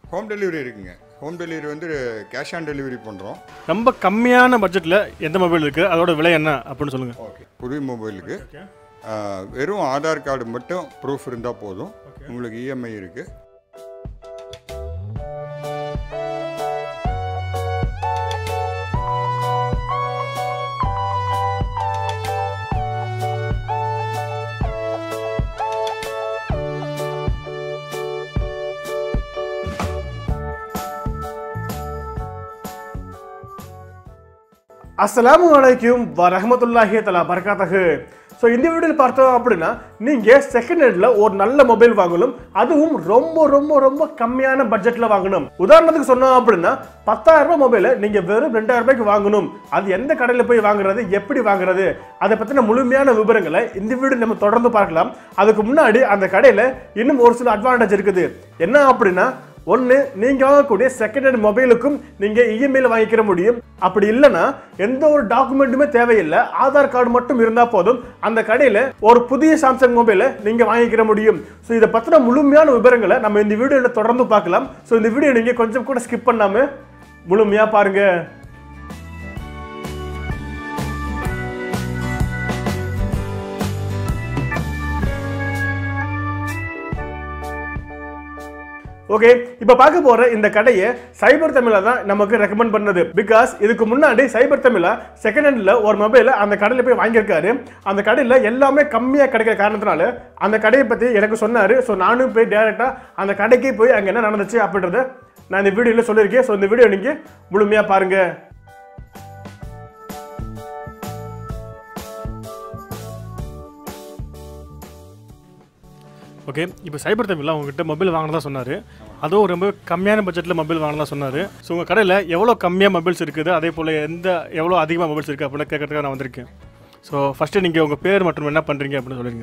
Home delivery இருக்குங்க home delivery வந்து cash on delivery பண்ணுறோம் ரொம்ப கம்மியான பட்ஜெட்டில் எந்த மொபைல் இருக்குது அதோட விலை என்ன அப்படின்னு சொல்லுங்கள் ஓகே புது மொபைலுக்கு வெறும் ஆதார் கார்டு மட்டும் ப்ரூஃப் இருந்தால் போதும் உங்களுக்கு இஎம்ஐ இருக்குது அஸ்ஸலாமு அலைக்கும் வரஹமத்துல்லாஹி தலா பரகாத்தகு ஸோ இந்த வீடியோவில் பார்த்தோம் அப்படின்னா நீங்கள் செகண்ட் ஹேண்டில் ஒரு நல்ல மொபைல் வாங்கணும் அதுவும் ரொம்ப ரொம்ப ரொம்ப கம்மியான பட்ஜெட்டில் வாங்கணும் உதாரணத்துக்கு சொன்னோம் அப்படின்னா பத்தாயிரம் ரூபாய் மொபைலை நீங்கள் வெறும் ரெண்டாயிரம் ரூபாய்க்கு வாங்கணும் அது எந்த கடையில் போய் வாங்குறது எப்படி வாங்குறது அதை பற்றின முழுமையான விவரங்களை இந்த வீடியோ நம்ம தொடர்ந்து பார்க்கலாம் அதுக்கு முன்னாடி அந்த கடையில் இன்னும் ஒரு சில அட்வான்டேஜ் இருக்குது என்ன அப்படின்னா ஒன்று நீங்கள் வாங்கக்கூடிய செகண்ட் ஹேண்ட் மொபைலுக்கும் நீங்கள் இஎம்ஐயில் வாங்கிக்கிற முடியும் அப்படி இல்லைன்னா எந்த ஒரு டாக்குமெண்ட்டுமே தேவையில்லை ஆதார் கார்டு மட்டும் இருந்தால் போதும் அந்த கடையில் ஒரு புதிய சாம்சங் மொபைலை நீங்கள் வாங்கிக்கிற முடியும் ஸோ இதை பற்றின முழுமையான விவரங்களை நம்ம இந்த வீடியோவில் தொடர்ந்து பார்க்கலாம் ஸோ இந்த வீடியோ நீங்கள் கொஞ்சம் கூட ஸ்கிப் பண்ணாமல் முழுமையாக பாருங்கள் ஓகே இப்போ பார்க்க போற இந்த கடையை சைபர் தமிழா தான் நமக்கு ரெக்கமெண்ட் பண்ணது பிகாஸ் இதுக்கு முன்னாடி சைபர் தமிழா செகண்ட் ஹேண்ட்ல ஒரு மொபைலை அந்த கடையில் போய் வாங்கியிருக்காரு அந்த கடையில் எல்லாமே கம்மியாக கிடைக்கிற காரணத்தினால அந்த கடையை பற்றி எனக்கு சொன்னார் ஸோ நானும் போய் டேரெக்டாக அந்த கடைக்கு போய் அங்கே என்ன நடந்துச்சு அப்படின்றத நான் இந்த வீடியோவில் சொல்லியிருக்கேன் ஸோ இந்த வீடியோ நீங்கள் முழுமையாக பாருங்கள் ஓகே இப்போ சைபர் தமிழில் உங்ககிட்ட மொபைல் வாங்கினதா சொன்னார் அதுவும் ரொம்ப கம்மியான பட்ஜெட்டில் மொபைல் வாங்கினதா சொன்னார் ஸோ உங்கள் கடையில் எவ்வளோ கம்மியாக மொபைல்ஸ் இருக்குது அதே போல் எந்த எவ்வளோ அதிகமாக மொபைல்ஸ் இருக்குது அப்படின்னு கேட்கறதுக்காக நான் வந்திருக்கேன் ஸோ ஃபஸ்ட்டு நீங்கள் உங்கள் பேர் மற்றும் என்ன பண்ணுறீங்க அப்படின்னு சொல்லுங்க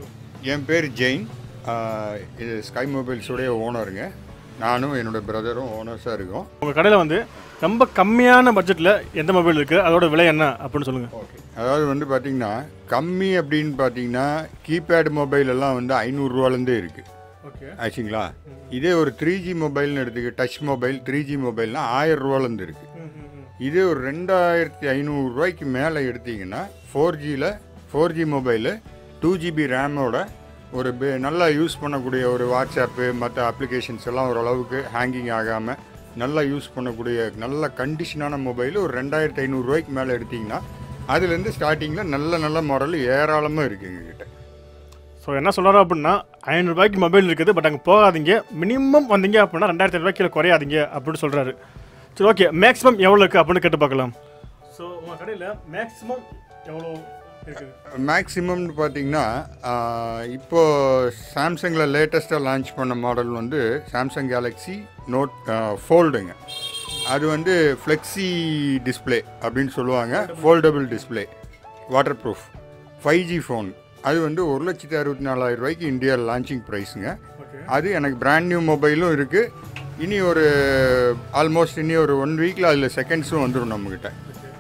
என் பேர் ஜெயின் ஆஹ் இது ஸ்கை மொபைல்ஸுடைய ஓனருங்க நானும் என்னோட பிரதரும் ஓனர்ஸாக இருக்கோம் உங்கள் கடையில் வந்து ரொம்ப கம்மியான பட்ஜெட்டில் எந்த மொபைல் இருக்குது அதோட விலை என்ன அப்படின்னு சொல்லுங்கள் ஓகே அதாவது வந்து பார்த்தீங்கன்னா கம்மி அப்படின்னு பார்த்தீங்கன்னா கீபேட் மொபைல் எல்லாம் வந்து ஐநூறுரூவாலேருந்தே இருக்குது ஓகே ஆச்சுங்களா இதே ஒரு த்ரீ ஜி மொபைல்னு எடுத்துக்க டச் மொபைல் த்ரீ ஜி மொபைல்னா ஆயிரம் ரூபாலேருந்து இருக்குது இதே ஒரு ரெண்டாயிரத்தி ஐநூறுரூவாய்க்கு மேலே எடுத்தீங்கன்னா ஃபோர் ஜியில் four G mobile two GB ரேமோட ஒரு பே நல்லா யூஸ் பண்ணக்கூடிய ஒரு வாட்ஸ்அப்பு மற்ற அப்ளிகேஷன்ஸ் எல்லாம் ஓரளவுக்கு ஹேங்கிங் ஆகாமல் நல்லா யூஸ் பண்ணக்கூடிய நல்ல கண்டிஷனான மொபைல் ஒரு ரெண்டாயிரத்தி ஐநூறுரூவாய்க்கு மேலே எடுத்தீங்கன்னா அதுலேருந்து ஸ்டார்டிங்கில் நல்ல நல்ல மாடல் ஏராளமாக இருக்குது எங்ககிட்ட ஸோ என்ன சொல்கிறாரு அப்படின்னா ஐநூறுரூபாய்க்கு மொபைல் இருக்குது பட் அங்கே போகாதீங்க மினிமம் வந்தீங்க அப்படின்னா ரெண்டாயிரத்தி ஐநூறுபாய்க்கு கீழே குறையாதீங்க அப்படின்னு சொல்கிறாரு சரி ஓகே மேக்ஸிமம் எவ்வளோ இருக்குது அப்படின்னு கேட்டு பார்க்கலாம் ஸோ உங்கள் கடையில் மேக்ஸிமம் எவ்வளோ இருக்குது மேக்ஸிமம்னு பார்த்தீங்கன்னா ஆஹ், இப்போ சாம்சங்கில் லேட்டஸ்ட்டாக லான்ச் பண்ண மாடல் வந்து சாம்சங் கேலக்ஸி நோட் ஃபோல்டுங்க அது வந்து ஃப்ளெக்ஸி டிஸ்ப்ளே அப்படின்னு சொல்லுவாங்க foldable display waterproof five G phone அது வந்து ஒரு லட்சத்தி அறுபத்தி நாலாயிரம் ரூபாய்க்கு இந்தியா லான்ச்சிங் ப்ரைஸுங்க ஓகே அது எனக்கு பிராண்ட் நியூ மொபைலும் இருக்குது இனி ஒரு ஆல்மோஸ்ட் இனி ஒரு ஒன் வீக்கில் அதில் செகண்ட்ஸும் வந்துடும் நம்மக்கிட்ட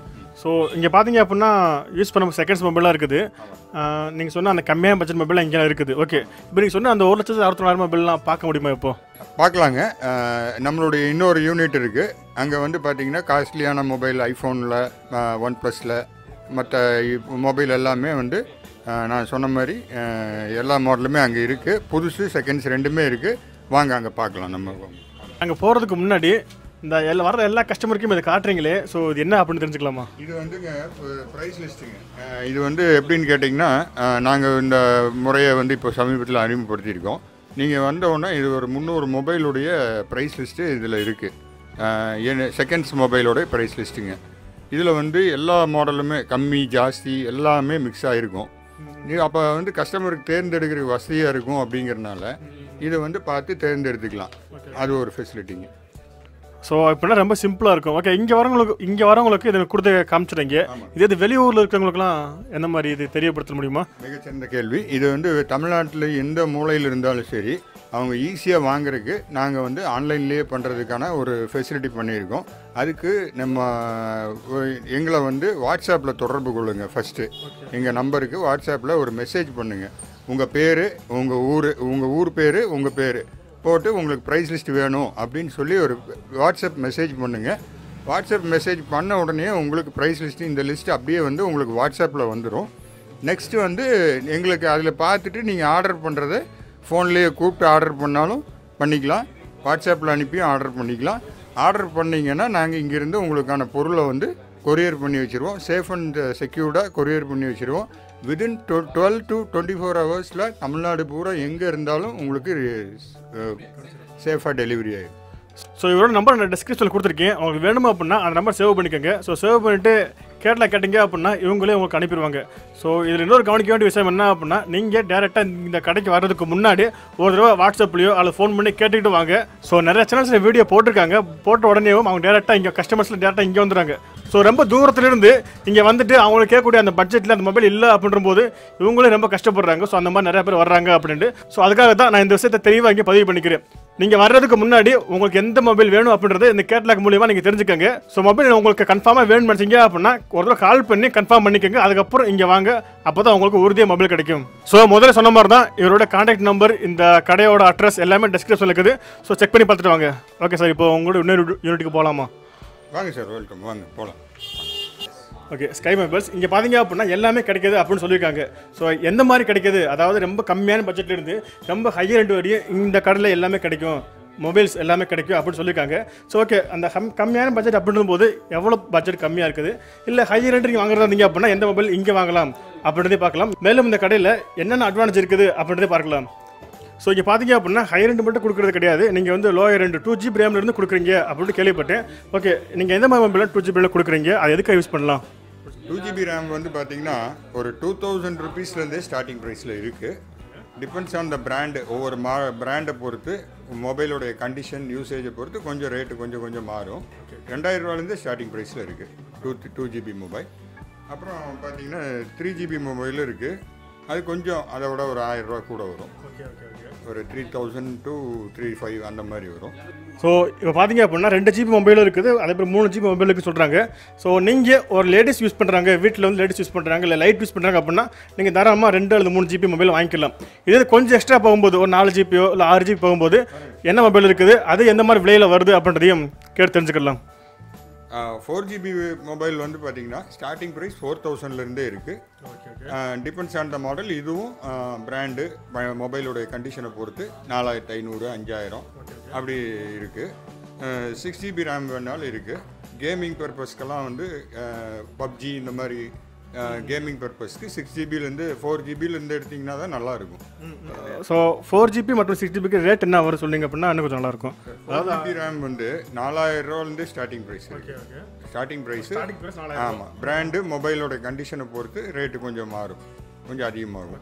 ஸோ இங்கே பார்த்தீங்க அப்படின்னா யூஸ் பண்ண செகண்ட்ஸ் மொபைலாக இருக்குது நீங்கள் சொன்ன அந்த கம்மியான பட்ஜெட் மொபைல் இங்கே இருக்குது ஓகே இப்போ நீங்கள் சொன்ன அந்த ஒரு லட்சத்து அறுபத்தி நாலாயிரம் மொபைல்லாம் பார்க்க முடியுமா இப்போ பார்க்கலாங்க அஹ், நம்மளுடைய இன்னொரு யூனிட் இருக்குது அங்கே வந்து பார்த்தீங்கன்னா காஸ்ட்லியான மொபைல் ஐஃபோனில் ஒன் ப்ளஸில் மற்ற மொபைல் எல்லாமே வந்து அஹ், நான் சொன்ன மாதிரி அஹ், எல்லா மாடலுமே அங்கே இருக்குது புதுசு செகண்ட்ஸ் ரெண்டுமே இருக்குது வாங்க அங்கே பார்க்கலாம் நம்ம அங்கே போகிறதுக்கு முன்னாடி இந்த எல்லா வர எல்லா கஸ்டமருக்கும் இதை காட்டுறீங்களே ஸோ இது என்ன அப்படின்னு தெரிஞ்சுக்கலாமா இது வந்துங்க ப்ரைஸ் லிஸ்ட்டுங்க இது வந்து எப்படின்னு கேட்டிங்கன்னா நாங்கள் இந்த முறையை வந்து இப்போ சமீபத்தில் அறிமுகப்படுத்தியிருக்கோம் நீங்கள் வந்த உடனே இது ஒரு முந்நூறு மொபைலுடைய ப்ரைஸ் லிஸ்ட்டு இதில் இருக்குது செகண்ட்ஸ் மொபைலோட ப்ரைஸ் லிஸ்ட்டுங்க இதில் வந்து எல்லா மாடலுமே கம்மி ஜாஸ்தி எல்லாமே மிக்ஸ் ஆகிருக்கும் நீ அப்போ வந்து கஸ்டமருக்கு தேர்ந்தெடுக்கிற வசதியாக இருக்கும் அப்படிங்கிறனால இதை வந்து பார்த்து தேர்ந்தெடுத்துக்கலாம் அது ஒரு ஃபெசிலிட்டிங்க ஸோ இப்போனா ரொம்ப சிம்பிளாக இருக்கும் ஓகே இங்கே வரவங்களுக்கு இங்கே வரவங்களுக்கு இதை கொடுத்து காமிச்சிடுங்க இதே இது வெளியூரில் இருக்கிறவங்களுக்குலாம் எந்த மாதிரி இது தெரியப்படுத்த முடியுமா மிகச்சிறந்த கேள்வி இது வந்து தமிழ்நாட்டில் எந்த மூலையில் இருந்தாலும் சரி அவங்க ஈஸியாக வாங்குறதுக்கு நாங்கள் வந்து ஆன்லைன்லேயே பண்ணுறதுக்கான ஒரு ஃபெசிலிட்டி பண்ணியிருக்கோம் அதுக்கு நம்ம ஒரு- எங்களை வந்து வாட்ஸ்அப்பில் தொடர்பு கொள்ளுங்கள் ஃபஸ்ட்டு எங்கள் நம்பருக்கு வாட்ஸ்அப்பில் ஒரு மெசேஜ் பண்ணுங்கள் உங்கள் பேர் உங்கள் ஊர் உங்கள் ஊர் பேர் உங்கள் பேர் போட்டு உங்களுக்கு ப்ரைஸ் லிஸ்ட் வேணும் அப்படின்னு சொல்லி ஒரு வாட்ஸ்அப் மெசேஜ் பண்ணுங்கள் வாட்ஸ்அப் மெசேஜ் பண்ண உடனே உங்களுக்கு ப்ரைஸ் லிஸ்ட் இந்த லிஸ்ட் அப்படியே வந்து உங்களுக்கு வாட்ஸ்அப்பில் வந்துடும் நெக்ஸ்ட்டு வந்து எங்களுக்கு அதில் பார்த்துட்டு நீங்கள் ஆர்டர் பண்ணுறத ஃபோன்லேயே கூப்பிட்டு ஆர்டர் பண்ணாலும் பண்ணிக்கலாம் வாட்ஸ்அப்பில் அனுப்பியும் ஆர்டர் பண்ணிக்கலாம் ஆர்டர் பண்ணிங்கன்னா நாங்கள் இங்கேருந்து உங்களுக்கான பொருளை வந்து கொரியர் பண்ணி வச்சுருவோம் சேஃப் அண்ட் செக்யூர்டாக கொரியர் பண்ணி வச்சுருவோம் within twelve to twenty four ஹவர்ஸில் தமிழ்நாடு பூரா எங்கே இருந்தாலும் உங்களுக்கு சேஃபாக டெலிவரி ஆகிடும் ஸோ இவரோட நம்பர் நான் டிஸ்கிரிப்ஷனில் கொடுத்துருக்கேன் உங்களுக்கு வேணுமா அப்படின்னா அந்த நம்பர் சேவ் பண்ணிக்கோங்க ஸோ சேவ் பண்ணிவிட்டு கேட்டில் கேட்டிங்க அப்படின்னா இவங்களே உங்களுக்கு அனுப்பிடுவாங்க ஸோ இதில் இன்னொரு கவனிக்க வேண்டிய விஷயம் என்ன அப்படின்னா நீங்கள் டேரெக்டாக இந்த கடைக்கு வர்றதுக்கு முன்னாடி ஒரு தடவை வாட்ஸ்அப்லையோ அல்லது ஃபோன் பண்ணி கேட்டுக்கிட்டு வாங்க ஸோ நிறைய சேனல்ஸில் வீடியோ போட்டிருக்காங்க போட்ட உடனேவும் அவங்க டேரெக்டாக இங்கே கஸ்டமர்ஸில் டேரெக்டாக இங்கே வந்துடுறாங்க ஸோ ரொம்ப தூரத்துலேருந்து இங்கே வந்துட்டு அவங்களுக்கு கேட்கக்கூடிய அந்த பட்ஜெட்டில் அந்த மொபைல் இல்லை அப்படின்ற போது இவங்களும் ரொம்ப கஷ்டப்படுறாங்க ஸோ அந்த மாதிரி நிறைய பேர் வர்றாங்க அப்படின்ட்டு ஸோ அதுக்காக தான் நான் இந்த விஷயத்தை தெளிவாக இங்கே பதிவு பண்ணிக்கிறேன் நீங்கள் வர்றதுக்கு முன்னாடி உங்களுக்கு எந்த மொபைல் வேணும் அப்படின்றத இந்த கேட்லாக் மூலியமா நீங்கள் தெரிஞ்சுக்கங்க ஸோ மொபைல் உங்களுக்கு கன்ஃபார்மாக வேணும்னு நினச்சிங்க அப்படின்னா ஒரு தடவை கால் பண்ணி கன்ஃபார்ம் பண்ணிக்கோங்க அதுக்கப்புறம் இங்கே வாங்க அப்போ தான் உங்களுக்கு உறுதியாக மொபைல் கிடைக்கும் ஸோ முதல்ல சொன்ன மாதிரி தான் இவரோட கான்டாக்ட் நம்பர் இந்த கடையோட அட்ரஸ் எல்லாமே டிஸ்கிரிப்ஷனில் இருக்குது ஸோ செக் பண்ணி பார்த்துட்டு வாங்க ஓகே சார் இப்போ உங்களோட இன்னொரு யூனிட்டுக்கு போகலாமா வாங்க சார் வெல்கம் வாங்க போகலாம் ஓகே ஸ்கை மொபைல்ஸ் இங்கே பார்த்தீங்க அப்படின்னா எல்லாமே கிடைக்குது அப்படின்னு சொல்லியிருக்காங்க ஸோ எந்த மாதிரி கிடைக்குது அதாவது ரொம்ப கம்மியான பட்ஜெட்ல இருந்து ரொம்ப ஹையர் ரெண்டு வரையும் இந்த கடையில் எல்லாமே கிடைக்கும் மொபைல்ஸ் எல்லாமே கிடைக்கும் அப்படின்னு சொல்லியிருக்காங்க ஸோ ஓகே அந்த கம் கம்மியான பட்ஜெட் அப்படின்னும் போது எவ்வளோ பட்ஜெட் கம்மியாக இருக்குது இல்லை ஹையர் ரெண்டு நீங்கள் வாங்குறதா இருந்தீங்க அப்படின்னா எந்த மொபைல் இங்கே வாங்கலாம் அப்படின்றதே பார்க்கலாம் மேலும் இந்த கடையில் என்னென்ன அட்வான்டேஜ் இருக்குது அப்படின்றதே பார்க்கலாம் ஸோ இங்கே பார்த்தீங்க அப்படின்னா ஹை ரெண்டு மட்டும் கொடுக்குறது கிடையாது நீங்கள் வந்து லோயர் ரெண்டு டூ ஜிபி ரேம்ல இருந்து கொடுக்குறீங்க அப்படின்னு கேள்விப்பட்டேன் ஓகே நீங்கள் எந்த மாதிரி மொபைலில் டூ ஜிபியில் கொடுக்குறீங்க அது எதுக்காக யூஸ் பண்ணலாம் டூ ஜிபி ரேம் வந்து பார்த்தீங்கன்னா ஒரு டூ தௌசண்ட் ருபீஸ்லேருந்தே ஸ்டார்டிங் ப்ரைஸில் இருக்குது டிபெண்ட்ஸ் ஆன் த பிராண்டு ஒவ்வொரு மா பிராண்டை பொறுத்து மொபைலோடைய கண்டிஷன் யூசேஜை பொறுத்து கொஞ்சம் ரேட்டு கொஞ்சம் கொஞ்சம் மாறும் ரெண்டாயிரம் ரூபாலேருந்தே ஸ்டார்டிங் ப்ரைஸில் இருக்குது டூ டூ ஜிபி மொபைல் அப்புறம் பார்த்தீங்கன்னா த்ரீ ஜிபி மொபைலும் இருக்குது அது கொஞ்சம் அதை விட ஒரு ஆயிரம் ரூபா கூட வரும் ஒரு three thousand to three five அந்த மாதிரி வரும் ஸோ இப்போ பார்த்தீங்க அப்படின்னா ரெண்டு ஜிபி மொபைலும் இருக்குது அதே மாதிரி மூணு ஜிபி மொபைல் இருக்குது சொல்கிறாங்க ஸோ நீங்கள் ஒரு லேடிஸ் யூஸ் பண்ணுறாங்க வீட்டில் வந்து லேடிஸ் யூஸ் பண்ணுறாங்க இல்லை லைட் யூஸ் பண்ணுறாங்க அப்படின்னா நீங்கள் தாராளமாக ரெண்டு அல்லது மூணு ஜிபி மொபைல் வாங்கிக்கலாம் இதே கொஞ்சம் எக்ஸ்ட்ரா போகும்போது ஒரு நாலு ஜிபியோ இல்லை ஆறு ஜிபி போகும்போது என்ன மொபைல் இருக்குது அது எந்த மாதிரி விலையில் வருது அப்படின்றதையும் கேட்டு தெரிஞ்சுக்கலாம் ஃபோர் ஜிபி மொபைல் வந்து பார்த்தீங்கன்னா ஸ்டார்டிங் ப்ரைஸ் ஃபோர் தௌசண்ட்லேருந்தே இருக்குது டிபெண்ட்ஸ் ஆன் த மாடல் இதுவும் பிராண்டு மொபைலோடைய கண்டிஷனை பொறுத்து நாலாயிரத்து ஐநூறு அஞ்சாயிரம் அப்படி இருக்குது சிக்ஸ் ஜிபி ரேம் வேணாலும் இருக்குது கேமிங் பர்பஸ்க்கெல்லாம் வந்து பப்ஜி இந்த மாதிரி கேமிங் பர்பஸ்க்கு சிக்ஸ் ஜிபிலேருந்து ஃபோர் ஜிபிலேருந்து எடுத்திங்கன்னா தான் நல்லாயிருக்கும் ஸோ ஃபோர் ஜிபி மற்றும் சிக்ஸ் ஜிபிக்கு ரேட் என்ன வரும் சொன்னீங்க அப்படின்னா இன்னும் கொஞ்சம் நல்லாயிருக்கும் ஃபோர் ஜிபி ரேம் வந்து நாலாயிரம் ரூபாலேருந்து ஸ்டார்டிங் ப்ரைஸ் இருக்குது ஸ்டார்டிங் ப்ரைஸு ஆமாம் பிராண்டு மொபைலோட கண்டிஷனை பொறுத்து ரேட்டு கொஞ்சம் மாறும் கொஞ்சம் அதிகமாகும்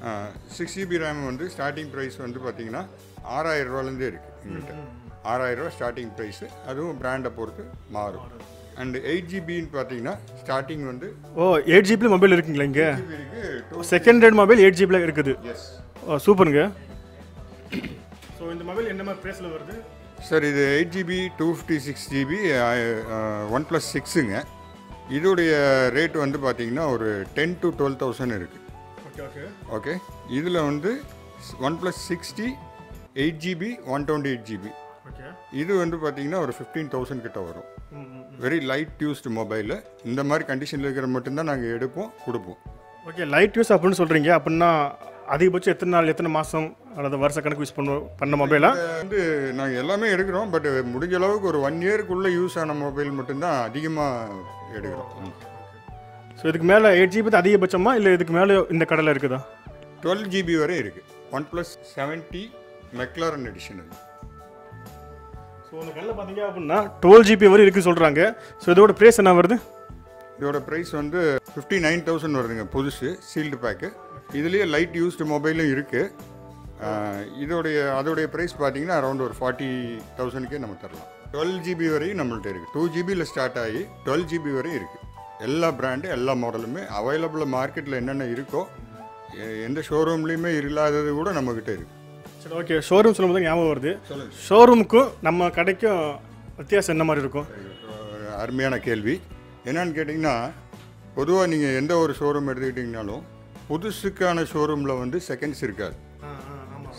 சிக்ஸ் ஜிபி ரேம் வந்து ஸ்டார்டிங் ப்ரைஸ் வந்து பார்த்தீங்கன்னா ஆறாயிரம் ரூபாலேருந்தே இருக்குது எங்கள்கிட்ட ஆறாயிரம் ரூபா ஸ்டார்டிங் ப்ரைஸு அதுவும் பிராண்டை பொறுத்து மாறும் அண்டு எயிட் ஜிபின்னு பார்த்தீங்கன்னா ஸ்டார்டிங் வந்து ஓ எயிட் ஜிபி மொபைல் இருக்குங்களா இங்கே ஜிபி இருக்குது two second hand mobile eight ஜிபியில் இருக்குது எஸ் ஓ சூப்பருங்க ஸோ இந்த மொபைல் என்ன மாதிரி ப்ரைஸில் வருது சார் இது eight GB two fifty six GB OnePlus சிக்ஸுங்க இதோடைய ரேட் வந்து பார்த்தீங்கன்னா ஒரு டென் டு டுவெல் தௌசண்ட் இருக்குது ஓகே ஓகே ஓகே இதில் வந்து OnePlus sixty eight GB one twenty eight GB okay இது வந்து பார்த்தீங்கன்னா ஒரு ஃபிஃப்டீன் தௌசண்ட் கிட்ட வரும் வெரி லைட் யூஸ்டு மொபைலு இந்த மாதிரி கண்டிஷனில் இருக்கிற மட்டும்தான் நாங்கள் எடுப்போம் கொடுப்போம் ஓகே லைட் யூஸ் அப்படின்னு சொல்கிறீங்க அப்படின்னா அதிகபட்சம் எத்தனை நாள் எத்தனை மாதம் அல்லது வருஷ கணக்கு யூஸ் பண்ண பண்ண மொபைலா இதை வந்து நாங்கள் எல்லாமே எடுக்கிறோம் பட் முடிஞ்ச அளவுக்கு ஒரு ஒன் இயருக்குள்ளே யூஸ் ஆன மொபைல் மட்டும்தான் அதிகமாக எடுக்கிறோம் ம். ஸோ இதுக்கு மேலே எயிட் ஜிபி தான் அதிகபட்சமா இல்லை இதுக்கு மேலே இந்த கடையில் இருக்குதா டுவெல் ஜிபி வரை இருக்குது OnePlus seventy McLaren edition அது ஸோ இந்த கடையில் பார்த்தீங்க அப்படின்னா டுவெல் ஜிபி வரை இருக்குது சொல்கிறாங்க ஸோ இதோட ப்ரைஸ் என்ன வருது இதோட ப்ரைஸ் வந்து ஃபிஃப்டி நைன் தௌசண்ட் வருதுங்க புதுசு சீல்டு பேக்கு இதுலேயே லைட் யூஸ்டு மொபைலும் இருக்குது இதோடைய அதோடைய ப்ரைஸ் பார்த்தீங்கன்னா அரௌண்ட் ஒரு ஃபார்ட்டி தௌசண்ட்க்கே நம்ம தரலாம் டுவெல் ஜிபி வரையும் நம்மள்ட்ட இருக்குது டூ ஜிபியில் ஸ்டார்ட் ஆகி டுவெல் ஜிபி வரையும் இருக்குது எல்லா பிராண்டு எல்லா மாடலுமே அவைலபிள் மார்க்கெட்டில் என்னென்ன இருக்கோ எ- எந்த ஷோரூம்லேயுமே இல்லாதது கூட நம்மக்கிட்ட இருக்குது சரி ஓகே ஷோரூம் சொல்லும்போது ஞாபகம் வருது சொல்லுங்க. ஷோரூமுக்கும் நம்ம கடைக்கும் வித்தியாசம் என்ன மாதிரி இருக்கும் ஒரு அருமையான கேள்வி என்னன்னு கேட்டிங்கன்னா பொதுவாக நீங்கள் எந்த ஒரு ஷோரூம் எடுத்துக்கிட்டிங்கனாலும் புதுசுக்கான ஷோரூமில் வந்து செகண்ட்ஸ் இருக்காது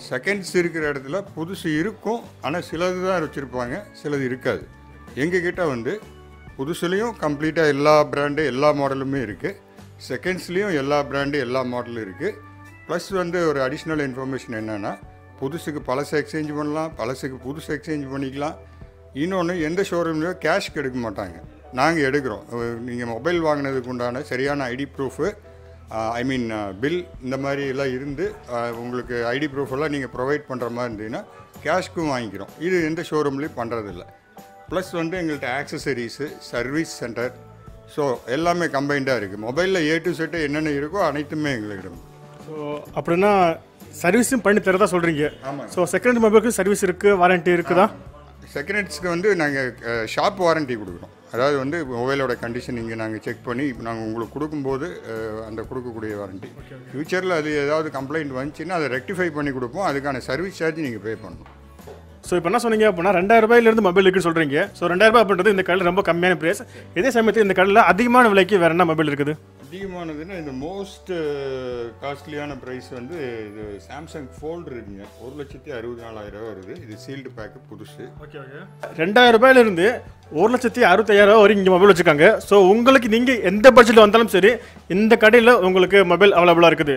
செகண்ட்ஸ் இருக்கிற இடத்துல புதுசு இருக்கும் ஆனால் சிலது தான் வச்சுருப்பாங்க சிலது இருக்காது எங்கள் கிட்ட வந்து புதுசுலேயும் கம்ப்ளீட்டாக எல்லா பிராண்டு எல்லா மாடலுமே இருக்குது செகண்ட்ஸ்லேயும் எல்லா பிராண்டு எல்லா மாடலும் இருக்குது ப்ளஸ் வந்து ஒரு அடிஷ்னல் இன்ஃபர்மேஷன் என்னென்னா புதுசுக்கு பழசு எக்ஸ்சேஞ்ச் பண்ணலாம் பழசுக்கு புதுசு எக்ஸ்சேஞ்ச் பண்ணிக்கலாம் இன்னொன்று எந்த ஷோரூம்லையும் கேஷ்க்கு எடுக்க மாட்டாங்க நாங்கள் எடுக்கிறோம் நீங்கள் மொபைல் வாங்கினதுக்கு உண்டான சரியான ID proof I mean bill இந்த மாதிரி எல்லாம் இருந்து அஹ், உங்களுக்கு ஐடி ப்ரூஃப் எல்லாம் நீங்கள் ப்ரொவைட் பண்ணுற மாதிரி இருந்தீங்கன்னா கேஷ்க்கும் வாங்கிக்கிறோம் இது எந்த ஷோரூம்லேயும் பண்ணுறதில்ல ப்ளஸ் வந்து எங்கள்கிட்ட ஆக்சசரிஸு சர்வீஸ் சென்டர் ஸோ எல்லாமே கம்பைண்டாக இருக்குது மொபைலில் ஏ டு செட்டு என்னென்ன இருக்கோ அனைத்துமே எங்களிடம் ஸோ அப்படின்னா சர்வீஸும் பண்ணி தரதா சொல்கிறீங்க ஆமாங்க. ஸோ செகண்ட் மொபைலுக்கு சர்வீஸ் இருக்குது வாரண்ட்டி இருக்குதா செகண்ட்ஸ்க்கு வந்து நாங்கள் ஷாப் வாரண்டி கொடுக்குறோம் அதாவது வந்து மொபைலோட கண்டிஷன் இங்கே நாங்கள் செக் பண்ணி நாங்கள் உங்களுக்கு கொடுக்கும்போது அஹ், அந்த கொடுக்கக்கூடிய வாரண்டி ஃப்யூச்சரில் அது ஏதாவது கம்ப்ளைண்ட் வந்துச்சுன்னா அதை ரெக்டிஃபை பண்ணி கொடுப்போம் அதுக்கான சர்வீஸ் சார்ஜ் நீங்கள் பே பண்ணணும் ஸோ இப்போ என்ன சொன்னீங்க அப்படின்னா ரெண்டாயிரம் ரூபாயிலிருந்து மொபைல் இருக்குன்னு சொல்கிறீங்க ஸோ ரெண்டாயிரம் ரூபாய் அப்படின்றது இந்த கடையில் ரொம்ப கம்மியான பிரைஸ் இதே சமயத்தில் இந்த கடையில் அதிகமான விலைக்கு வேறு என்ன மொபைல் இருக்குது அதிகமானதுன்னா இந்த மோஸ்ட் காஸ்ட்லியான ப்ரைஸ் வந்து இது சாம்சங் ஃபோல்டு இருக்குங்க ஒரு லட்சத்தி அறுபது நாலாயிரம் ரூபா வருது இது சீல்டு பேக்கு புதுசு ஓகே ஓகே ரெண்டாயிரம் ரூபாயிலிருந்து ஒரு லட்சத்தி அறுபத்தாயிரம் ரூபாய் வரைக்கும் இங்கே மொபைல் வச்சுருக்காங்க ஸோ உங்களுக்கு நீங்கள் எந்த பட்ஜெட்டில் வந்தாலும் சரி இந்த கடையில் உங்களுக்கு மொபைல் அவைலபிளாக இருக்குது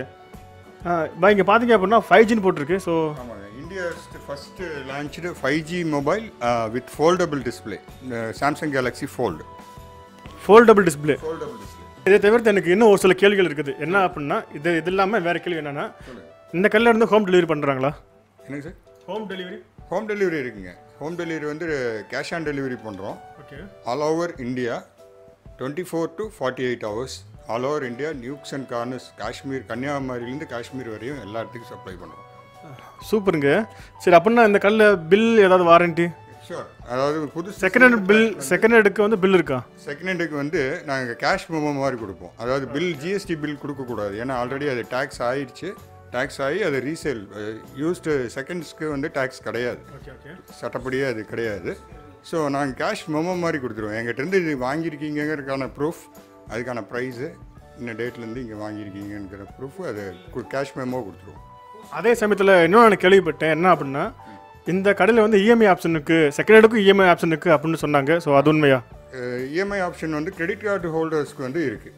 பா இங்கே பார்த்தீங்க அப்படின்னா ஃபைவ் ஜின்னு போட்டிருக்கு ஸோ ஆமாங்க India's first launch five G mobile with foldable display Samsung Galaxy Fold foldable display foldable display இதை தவிர்த்து எனக்கு இன்னும் ஒரு சில கேள்விகள் இருக்குது என்ன அப்படின்னா இது இது இல்லாமல் வேறு கேள்வி என்னென்னா இந்த கடையில் இருந்து ஹோம் டெலிவரி பண்ணுறாங்களா என்னங்க sir home delivery home delivery இருக்குங்க ஹோம் டெலிவரி வந்து கேஷ் ஆன் டெலிவரி பண்ணுறோம் okay all over India twenty four to forty eight hours all over India nooks and corners Kashmir கன்னியாகுமரியிலேருந்து காஷ்மீர் வரையும் எல்லா இடத்துக்கும் சப்ளை பண்ணுறோம் சூப்பருங்க சரி அப்படின்னா இந்த கடையில் பில் ஏதாவது வாரண்ட்டி ஷூர் அதாவது புது செகண்ட் ஹேண்ட் பில் செகண்ட் ஹேண்டுக்கு வந்து பில் இருக்கா செகண்ட் ஹேண்டுக்கு வந்து நாங்கள் கேஷ் மெமோ மாதிரி கொடுப்போம் அதாவது பில் ஜிஎஸ்டி பில் கொடுக்கக்கூடாது ஏன்னா ஆல்ரெடி அது டேக்ஸ் ஆயிடுச்சு டேக்ஸ் ஆகி அது ரீசேல் யூஸ்டு செகண்ட்ஸ்க்கு வந்து டேக்ஸ் கிடையாது ஓகே ஓகே சட்டப்படியே அது கிடையாது ஸோ நாங்கள் கேஷ் மெமோ மாதிரி கொடுத்துருவோம் எங்கிட்டேருந்து இது வாங்கியிருக்கீங்கிறதுக்கான ப்ரூஃப் அதுக்கான ப்ரைஸு இந்த டேட்லேருந்து இங்கே வாங்கியிருக்கீங்கிற ப்ரூஃப் அது கேஷ் மெமோ கொடுத்துருவோம் அதே சமயத்தில் இன்னும் நான் கேள்விப்பட்டேன் என்ன அப்படின்னா இந்த கடையில் வந்து இஎம்ஐ ஆப்ஷன் இருக்குது செகண்ட் ஹேண்டுக்கும் இஎம்ஐ ஆப்ஷன் இருக்குது அப்படின்னு சொன்னாங்க ஸோ அது உண்மையா இஎம்ஐ ஆப்ஷன் வந்து கிரெடிட் கார்டு ஹோல்டர்ஸ்க்கு வந்து இருக்குது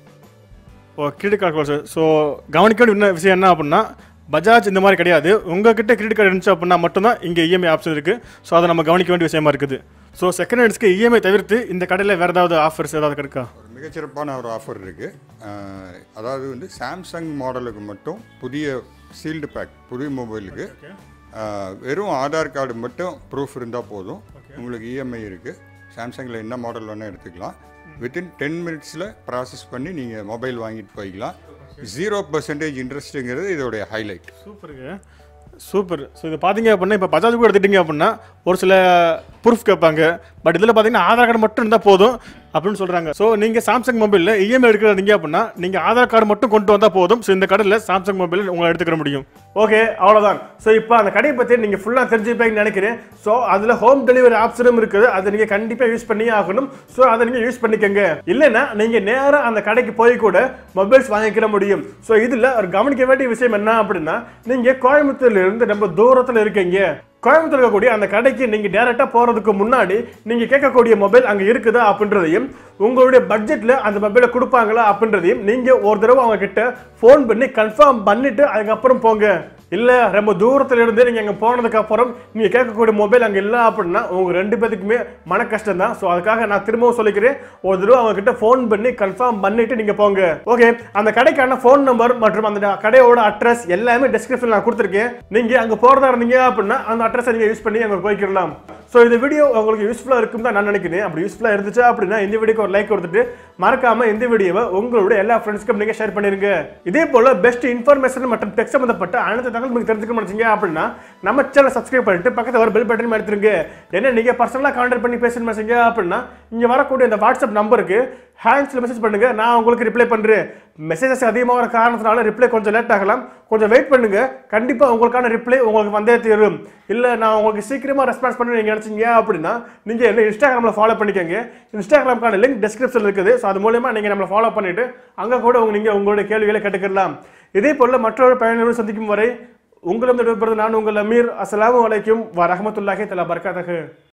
oh credit card sir so கவனிக்க வேண்டிய இன்னும் விஷயம் என்ன அப்படின்னா பஜாஜ் இந்த மாதிரி கிடையாது உங்ககிட்ட கிரெடிட் கார்டு இருந்துச்சு அப்படின்னா மட்டும்தான் இங்கே இஎம்ஐ ஆப்ஷன் இருக்குது ஸோ அதை நம்ம கவனிக்க வேண்டிய விஷயமா இருக்குது ஸோ செகண்ட் ஹேண்ட்ஸ்க்கு இஎம்ஐ தவிர்த்து இந்த கடையில் வேறு ஏதாவது ஆஃபர்ஸ் ஏதாவது இருக்கா ஒரு மிகச்சிறப்பான ஒரு ஆஃபர் இருக்குது அதாவது வந்து சாம்சங் மாடலுக்கு மட்டும் புதிய சீல்டு பேக் புதிய மொபைலுக்கு ஆஹ், வெறும் ஆதார் கார்டு மட்டும் ப்ரூஃப் இருந்தால் போதும் உங்களுக்கு இஎம்ஐ இருக்குது சாம்சங்கில் என்ன மாடல் வேணால் எடுத்துக்கலாம் வித்தின் டென் மினிட்ஸில் ப்ராசஸ் பண்ணி நீங்கள் மொபைல் வாங்கிட்டு போய்க்கலாம் ஜீரோ பர்சன்டேஜ் இன்ட்ரெஸ்ட்டுங்கிறது இதோடைய ஹைலைட் சூப்பருங்க சூப்பர் ஸோ இது பார்த்தீங்க அப்படின்னா இப்போ பஜாஜ் கூட எடுத்துட்டீங்க அப்படின்னா ஒரு சில ப்ரூஃப் கேட்பாங்க பட் இதில் பார்த்தீங்கன்னா ஆதார் கார்டு மட்டும் இருந்தால் போதும் அப்படின்னு சொல்கிறாங்க ஸோ நீங்கள் சாம்சங் மொபைலில் இஎம்ஐ எடுக்கிறீங்க அப்படின்னா நீங்கள் ஆதார் கார்டு மட்டும் கொண்டு வந்தால் போதும் ஸோ இந்த கடையில் சாம்சங் மொபைல் உங்களை எடுத்துக்கிற முடியும் ஓகே அவ்வளோதான் ஸோ இப்போ அந்த கடையை பற்றி நீங்கள் ஃபுல்லாக தெரிஞ்சுப்பீங்கன்னு நினைக்கிறேன் ஸோ அதில் ஹோம் டெலிவரி ஆப்ஷனும் இருக்குது அதை நீங்கள் கண்டிப்பாக யூஸ் பண்ணியே ஆகணும் ஸோ அதை நீங்கள் யூஸ் பண்ணிக்கோங்க இல்லைன்னா நீங்கள் நேராக அந்த கடைக்கு போய் கூட மொபைல்ஸ் வாங்கிக்கிற முடியும் ஸோ இதில் ஒரு கவனிக்க வேண்டிய விஷயம் என்ன அப்படின்னா நீங்கள் கோயம்புத்தூர்ல இருந்து ரொம்ப தூரத்தில் இருக்கீங்க கோயம்புத்தூர் இருக்கக்கூடிய அந்த கடைக்கு நீங்கள் டேரெக்டாக போகிறதுக்கு முன்னாடி நீங்கள் கேட்கக்கூடிய மொபைல் அங்கே இருக்குதா அப்படின்றதையும் உங்களுடைய பட்ஜெட்டில் அந்த மொபைலை கொடுப்பாங்களா அப்படின்றதையும் நீங்கள் ஒரு தடவை அவங்க கிட்ட ஃபோன் பண்ணி கன்ஃபார்ம் பண்ணிட்டு அதுக்கப்புறம் போங்க இல்லை ரொம்ப தூரத்தில் இருந்து நீங்கள் அங்கே போனதுக்கு அப்புறம் நீங்கள் கேட்கக்கூடிய மொபைல் அங்கே இல்லை அப்படின்னா உங்க ரெண்டு பேத்துக்குமே மன கஷ்டம் தான் ஸோ அதுக்காக நான் திரும்பவும் சொல்லிக்கிறேன் ஒரு தடவை அவங்க கிட்ட ஃபோன் பண்ணி கன்ஃபார்ம் பண்ணிட்டு நீங்கள் போங்க ஓகே அந்த கடைக்கான ஃபோன் நம்பர் மற்றும் அந்த கடையோட அட்ரஸ் எல்லாமே டிஸ்கிரிப்ஷன் நான் கொடுத்துருக்கேன் நீங்கள் அங்கே போகிறதா இருந்தீங்க அப்படின்னா அந்த அட்ரஸை நீங்கள் யூஸ் பண்ணி அங்கே போய்க்கிடலாம் ஸோ இந்த வீடியோ உங்களுக்கு யூஸ்ஃபுல்லாக இருக்கும் தான் நான் நினைக்கிறேன் அப்படி யூஸ்ஃபுல்லாக இருந்துச்சு அப்படின்னா இந்த வீடியோக்கு ஒரு லைக் கொடுத்துட்டு மறக்காம இந்த வீடியோவை உங்களோட எல்லா ஃப்ரெண்ட்ஸ்க்கும் நீங்கள் ஷேர் பண்ணிருங்க இதே போல பெஸ்ட் இன்ஃபர்மேஷன் மற்றும் டெக் சம்மந்தப்பட்ட அனைத்து தகவல் உங்களுக்கு தெரிஞ்சுக்க நினைச்சீங்க அப்படின்னா நம்ம சேனல் சப்ஸ்கிரைப் பண்ணிட்டு பக்கத்தில் வர பெல் பட்டன் எடுத்துருங்க என்ன நீங்கள் பர்சனலாக கான்டாக்ட் பண்ணி பேசணும் நினைச்சீங்க அப்படின்னா இங்கே வரக்கூடிய இந்த வாட்ஸ்அப் நம்பருக்கு ஹேண்ட்ஸில் மெசேஜ் பண்ணுங்க நான் உங்களுக்கு ரிப்ளை பண்ணுறேன் மெசேஜஸ் அதிகமாக வர காரணத்தினால ரிப்ளை கொஞ்சம் லேட் ஆகலாம் கொஞ்சம் வெயிட் பண்ணுங்க கண்டிப்பாக உங்களுக்கான ரிப்ளை உங்களுக்கு வந்தே தீரும் இல்லை நான் உங்களுக்கு சீக்கிரமாக ரெஸ்பான்ஸ் பண்ண நீங்கள் நினச்சிங்க அப்படின்னா நீங்கள் என்ன இன்ஸ்டாகிராமில் ஃபாலோ பண்ணிக்கோங்க இன்ஸ்டாகிராமுக்கான லிங்க் டிஸ்கிரிப்ஷனில் இருக்குது ஸோ அது மூலயமா நீங்கள் நம்மளை ஃபாலோ பண்ணிவிட்டு அங்கே கூட உங்க நீங்கள் உங்களுடைய கேள்விகளை கேட்டுக்கலாம் இதே போல் மற்றொரு பயனுள்ள சந்திக்கும் வரை உங்களிடம் விடைபெறுவது நான் உங்கள் அமீர் அஸ்ஸலாமு அலைக்கும் வ ரஹ்மத்துல்லாஹி தலா பர்காத்தகு